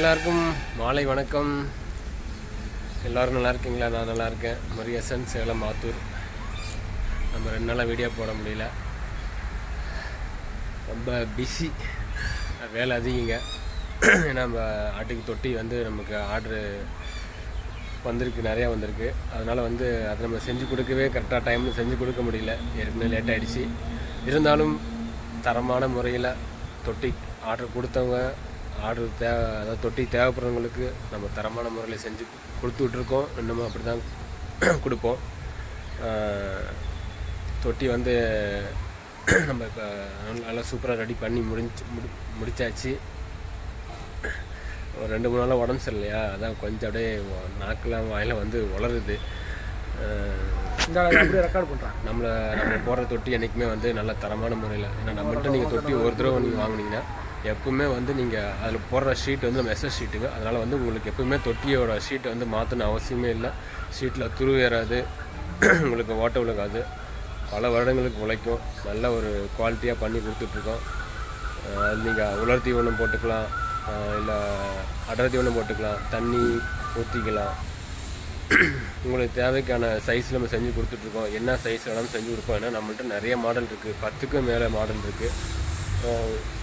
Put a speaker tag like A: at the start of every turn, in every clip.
A: எல்லாருக்கும் மாலை வணக்கம் எல்லாரும் நல்லா இருக்கீங்களா நான் நல்லா இருக்கேன் மரியசன் சேலம் ஆத்தூர் நம்ம ரெண்டு நாளாக வீடியோ போட முடியல ரொம்ப பிஸி வேலை அதிகங்க நம்ம ஆட்டுக்கு தொட்டி வந்து நமக்கு ஆர்டரு வந்திருக்கு நிறையா வந்திருக்கு அதனால் வந்து அதை நம்ம செஞ்சு கொடுக்கவே கரெக்டாக டைமில் செஞ்சு கொடுக்க முடியல ஏற்கனவே லேட் ஆகிடுச்சு இருந்தாலும் தரமான முறையில் தொட்டி ஆர்டர் கொடுத்தவங்க ஆர்டர் தேவை அதாவது தொட்டி தேவைப்படுறவங்களுக்கு நம்ம தரமான முறையில் செஞ்சு கொடுத்துட்ருக்கோம் இன்னமும் அப்படி தான் கொடுப்போம் ஆஹ், தொட்டி வந்து நம்ம இப்போ நல்லா சூப்பராக ரெடி பண்ணி முடிஞ்சு முடி முடிச்சாச்சு ஒரு ரெண்டு மூணு நாளாக உடம்பு சரியில்லையா அதான் கொஞ்சம் அப்படியே நாக்கெல்லாம் வாயில வந்து உளருது ஆஹ்,
B: இந்த அப்படியே ரெக்கார்ட் பண்ணுறான்
A: நம்மளை நம்ம போடுற தொட்டி என்றைக்குமே வந்து நல்ல தரமான முறையில் ஏன்னா நம்மள்ட்ட நீங்கள் தொட்டி ஒரு தடவை நீங்கள் வாங்குனீங்கன்னா எப்பவுமே வந்து நீங்கள் அதில் போடுற ஷீட் வந்து நம்ம எஸ்எஸ் ஷீட்டுங்க அதனால் வந்து உங்களுக்கு எப்பவுமே தொட்டியோட ஷீட்டை வந்து மாற்றணும் அவசியமே இல்லை ஷீட்டில் துரு ஏறாது உங்களுக்கு ஓட்ட விழுகாது பல வருடங்களுக்கு உழைக்கும் நல்ல ஒரு குவாலிட்டியாக பண்ணி கொடுத்துட்ருக்கோம் அது நீங்கள் உலர் தீவனம் போட்டுக்கலாம் இல்லை அடர் தீவனம் போட்டுக்கலாம் தண்ணி ஊற்றிக்கலாம் உங்களுக்கு தேவைக்கான சைஸ் நம்ம செஞ்சு கொடுத்துட்ருக்கோம் என்ன சைஸ் வேணாலும் செஞ்சு கொடுப்போம் ஏன்னா நம்மள்ட்ட நிறைய மாடல் இருக்குது பத்துக்கும் மேலே மாடல் இருக்குது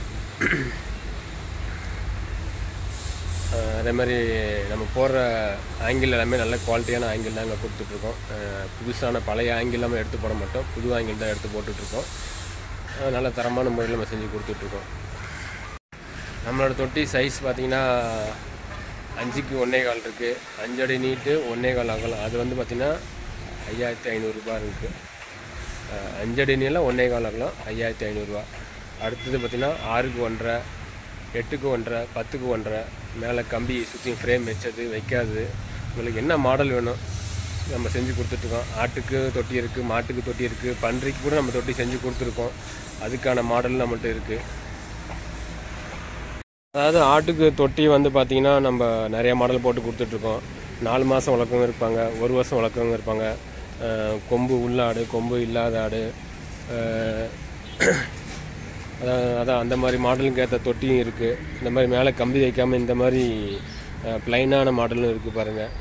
A: அதே மாதிரி நம்ம போடுற ஆங்கிள் எல்லாமே நல்ல குவாலிட்டியான ஆங்கிள் தாங்க கொடுத்துட்ருக்கோம் அஹ் புதுசான பழைய ஆங்கிள் நம்ம எடுத்து போட மாட்டோம் புது ஆங்கிள் தான் எடுத்து போட்டுட்ருக்கோம் அஹ் நல்ல தரமான முறையில் நம்ம செஞ்சு கொடுத்துட்ருக்கோம் நம்மளோட தொட்டி சைஸ் பார்த்தீங்கன்னா அஞ்சுக்கு ஒன்றே கால் இருக்குது அஞ்சடி நீட்டு ஒன்றே கால் அகலம் அது வந்து பார்த்திங்கன்னா ஐயாயிரத்தி ஐநூறுரூபா இருக்குது அஞ்சடி நீளம் ஒன்றே கால் அகலம் ஐயாயிரத்தி ஐநூறுரூவா அடுத்தது பார்த்திங்கன்னா ஆறுக்கு ஒன்றரை எட்டுக்கு ஒன்றரை பத்துக்கு ஒன்றரை மேலே கம்பி சுற்றி ஃப்ரேம் வச்சது வைக்காது உங்களுக்கு என்ன மாடல் வேணும் நம்ம செஞ்சு கொடுத்துட்ருக்கோம் ஆட்டுக்கு தொட்டி இருக்குது மாட்டுக்கு தொட்டி இருக்குது பன்றிக்கு கூட நம்ம தொட்டி செஞ்சு கொடுத்துருக்கோம் அதுக்கான மாடல் நம்மள்ட்ட இருக்குது அதாவது ஆட்டுக்கு தொட்டி வந்து பார்த்திங்கன்னா நம்ம நிறைய மாடல் போட்டு கொடுத்துட்ருக்கோம் நாலு மாதம் வளர்க்கவங்க இருப்பாங்க ஒரு வருஷம் வளர்க்கவங்க இருப்பாங்க அஹ் கொம்பு உள்ள ஆடு கொம்பு இல்லாத ஆடு அஹ் அதான் அதான் அந்த மாதிரி மாடலுக்கு ஏற்ற தொட்டியும் இருக்குது இந்த மாதிரி மேலே கம்பி வைக்காமல் இந்த மாதிரி ப்ளைனான மாடலும் இருக்குது பாருங்கள்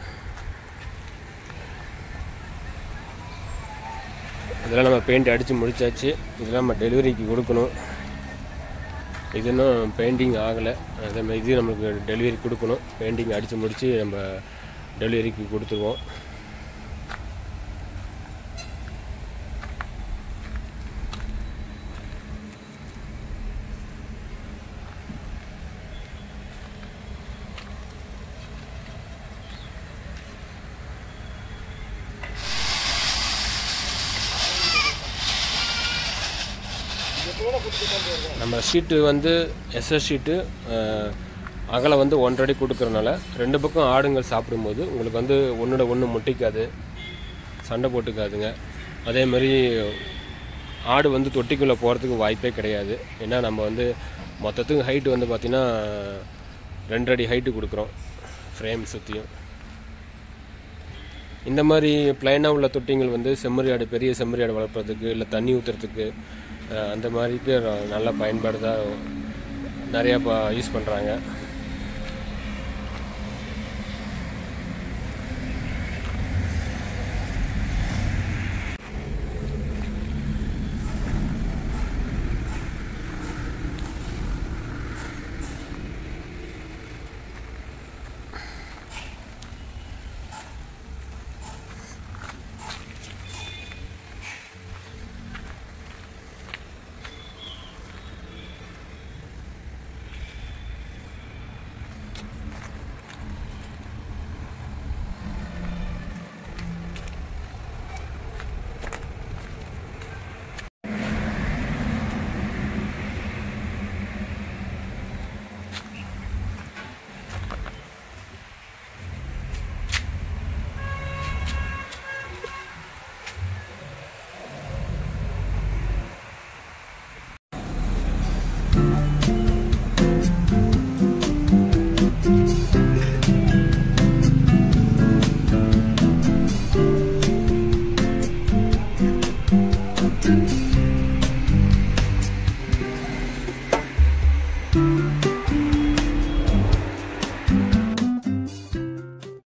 A: இதெல்லாம் நம்ம பெயிண்ட் அடித்து முடிச்சாச்சு இதெல்லாம் நம்ம டெலிவரிக்கு கொடுக்கணும் இது இன்னும் பெயிண்டிங் ஆகலை அதே மாதிரி இது நம்மளுக்கு டெலிவரி கொடுக்கணும் பெயிண்டிங் அடித்து முடித்து நம்ம டெலிவரிக்கு கொடுத்துருவோம் நம்ம ஷீட்டு வந்து எஸ்எஸ் ஷீட்டு அகலம் வந்து ஒன்றரை கொடுக்கறனால ரெண்டு பக்கம் ஆடுங்கள் சாப்பிடும்போது உங்களுக்கு வந்து ஒன்றோட ஒன்று முட்டிக்காது சண்டை போட்டுக்காதுங்க அதே மாதிரி ஆடு வந்து தொட்டிக்குள்ளே போகிறதுக்கு வாய்ப்பே கிடையாது ஏன்னா நம்ம வந்து மொத்தத்துக்கு ஹைட்டு வந்து பார்த்திங்கன்னா ரெண்டு அடி ஹைட்டு கொடுக்குறோம் ஃப்ரேம் சுற்றியும் இந்த மாதிரி பிளைனாக உள்ள தொட்டிங்கள் வந்து செம்மறி ஆடு பெரிய செம்மறி ஆடு வளர்க்குறதுக்கு இல்லை தண்ணி ஊற்றுறதுக்கு அந்த மாதிரிக்கு நல்ல பயன்பாடு தான் நிறையா யூஸ் பண்ணுறாங்க